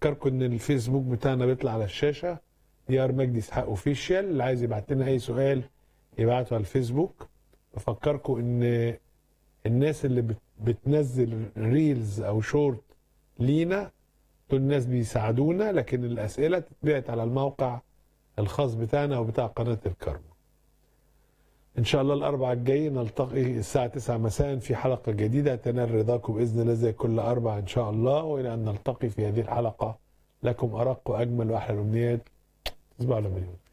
بفكركم ان الفيسبوك بتاعنا بيطلع على الشاشه ديار مجدي اسحاق اوفيشال اللي عايز يبعت لنا اي سؤال يبعته على الفيسبوك بفكركم ان الناس اللي بت- بتنزل ريلز او شورت لينا دول الناس بيساعدونا لكن الاسئله تتبعت على الموقع الخاص بتاعنا وبتاع قناه الكرم ان شاء الله الاربعاء الجاي نلتقي الساعه 9 مساء في حلقه جديده تنال رضاكم باذن الله زي كل اربع ان شاء الله والى ان نلتقي في هذه الحلقه لكم ارق واجمل واحلى الامنيات تصبحوا على مليون